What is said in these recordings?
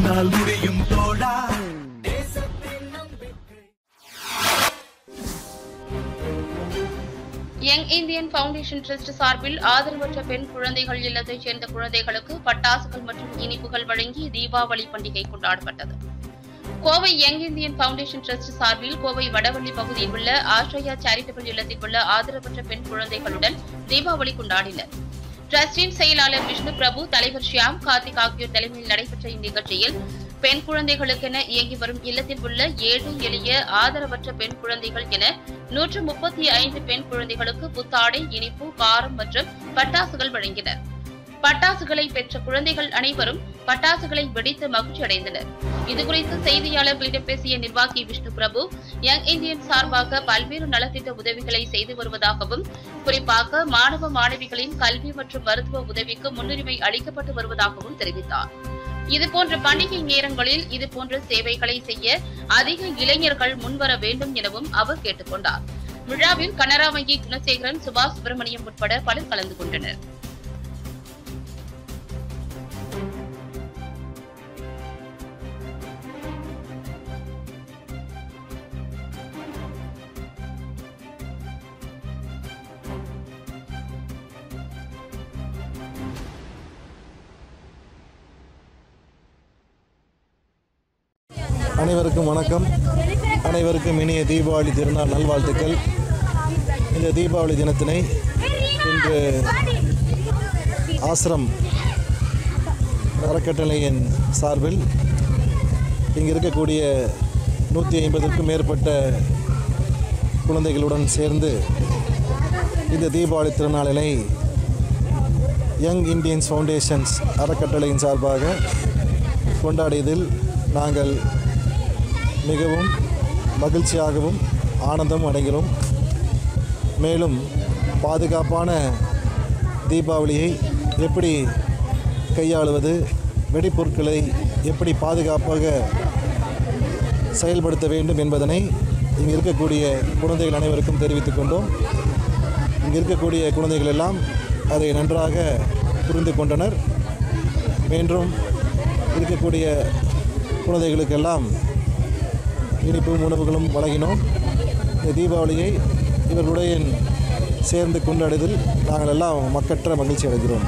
உன்னால் முடியும் தோழா யங் இந்தியன் ஃபவுண்டேஷன் ட்ரஸ்ட் சார்பில் ஆதரவற்ற பெண் குழந்தைகள் இல்லத்தைச் சேர்ந்த குழந்தைகளுக்கு பட்டாசுகள் மற்றும் இனிப்புகள் வழங்கி தீபாவளி பண்டிகை கொண்டாடப்பட்டது Kovai young Indian foundation trust சார்பில் கோவை வடவள்ளி பகுதியில் உள்ள ஆஸ்ட்ரேலியா சேரிட்டபிள் இல்லத்தில் உள்ள ஆதரவற்ற பெண் குழந்தைகளுடன் தீபாவளி கொண்டாடினர் ட்ரஸ்டின் செயலாளர் விஷ்ணு பிரபு தலைவர் ஷியாம் கார்த்திக் ஆகியோர் தலைமையில் நடைபெற்ற இந்நிகழ்ச்சியில் பெண் குழந்தைகளுக்கென இயங்கி வரும் இல்லத்தில் உள்ள ஏழை எளிய ஆதரவற்ற பெண் குழந்தைகள் என நூற்று முப்பத்தி ஐந்து பெண் குழந்தைகளுக்கு புத்தாடை இனிப்பு காரம் மற்றும் பட்டாசுகள் வழங்கினர் பட்டாசுகளை பெற்ற குழந்தைகள் அனைவரும் பட்டாசுகளை வெடித்து மகிழ்ச்சி அடைந்தனர் இதுகுறித்து செய்தியாளர்களிடம் பேசிய நிர்வாகி விஷ்ணு பிரபு யங் இந்தியன் சார்பாக பல்வேறு நலத்திட்ட உதவிகளை செய்து வருவதாகவும் குறிப்பாக மாணவ மாணவிகளின் கல்வி மற்றும் மருத்துவ உதவிக்கு முன்னுரிமை அளிக்கப்பட்டு வருவதாகவும் தெரிவித்தார் இதுபோன்ற பண்டிகை நேரங்களில் இதுபோன்ற சேவைகளை செய்ய அதிக இளைஞர்கள் முன்வர வேண்டும் எனவும் அவர் கேட்டுக் கொண்டார் விழாவில் கனரா வங்கி குணசேகரன் சுபாஷ் சுப்பிரமணியம் உட்பட பலர் கலந்து கொண்டனர் அனைவருக்கும் வணக்கம் அனைவருக்கும் இனிய தீபாவளி திருநாள் நல்வாழ்த்துக்கள் இந்த தீபாவளி தினத்தினை இன்று ஆசிரம் அறக்கட்டளையின் சார்பில் இங்கு இருக்கக்கூடிய நூற்றி ஐம்பதுக்கும் மேற்பட்ட குழந்தைகளுடன் சேர்ந்து இந்த தீபாவளி திருநாளினை யங் இந்தியன்ஸ் ஃபவுண்டேஷன்ஸ் அறக்கட்டளையின் சார்பாக கொண்டாடியதில் நாங்கள் மிகவும் மகிழ்ச்சியாகவும் ஆனந்தம் அடைகிறோம் மேலும் பாதுகாப்பான தீபாவளியை எப்படி கையாளுவது வெடிப்பொருட்களை எப்படி பாதுகாப்பாக செயல்படுத்த வேண்டும் என்பதனை இங்கு இருக்கக்கூடிய குழந்தைகள் அனைவருக்கும் தெரிவித்துக் கொண்டோம் இங்கு இருக்கக்கூடிய குழந்தைகள் எல்லாம் அதை நன்றாக புரிந்து கொண்டனர் மீண்டும் இருக்கக்கூடிய குழந்தைகளுக்கெல்லாம் இனிப்பும் உணவுகளும் வழங்கினோம் இந்த தீபாவளியை இவர்களுடைய சேர்ந்து கொண்டாடுவதில் நாங்கள் எல்லாம் மக்கற்ற மகிழ்ச்சி அடைகிறோம்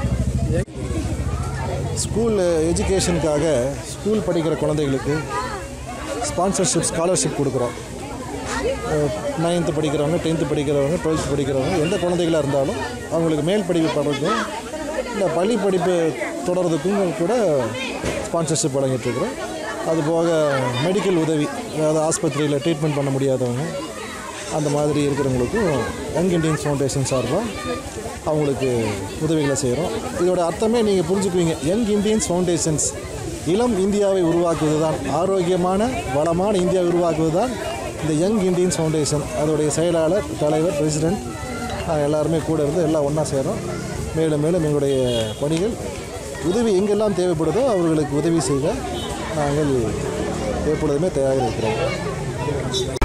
ஸ்கூல் எஜுகேஷனுக்காக ஸ்கூல் படிக்கிற குழந்தைகளுக்கு ஸ்பான்சர்ஷிப் ஸ்காலர்ஷிப் கொடுக்குறோம் நைன்த்து படிக்கிறவங்க டென்த்து படிக்கிறவங்க டுவெல்த்து படிக்கிறவங்க எந்த குழந்தைகளாக இருந்தாலும் அவங்களுக்கு மேல் படிப்பு படிக்கும் இந்த பள்ளி படிப்பு தொடர்றதுக்கும் கூட ஸ்பான்சர்ஷிப் வழங்கிட்டுருக்குறோம் அதுபோக மெடிக்கல் உதவி அதாவது ஆஸ்பத்திரியில் ட்ரீட்மெண்ட் பண்ண முடியாதவங்க அந்த மாதிரி இருக்கிறவங்களுக்கும் யங் இண்டியன்ஸ் ஃபவுண்டேஷன் சார்பாக அவங்களுக்கு உதவிகளை செய்கிறோம் இதோட அர்த்தமே நீங்கள் புரிஞ்சுக்குவீங்க யங் இண்டியன்ஸ் ஃபவுண்டேஷன்ஸ் இளம் இந்தியாவை உருவாக்குவது தான் ஆரோக்கியமான வளமான இந்தியாவை உருவாக்குவது தான் இந்த யங் இண்டியன்ஸ் ஃபவுண்டேஷன் அதோடைய செயலாளர் தலைவர் பிரசிடெண்ட் நாங்கள் எல்லாருமே கூட இருந்து எல்லாம் ஒன்றா செய்கிறோம் மேலும் மேலும் எங்களுடைய பணிகள் உதவி எங்கெல்லாம் தேவைப்படுதோ அவர்களுக்கு உதவி செய்ய நாங்கள் எப்பொழுதுமே தயாராக இருக்கிறோம்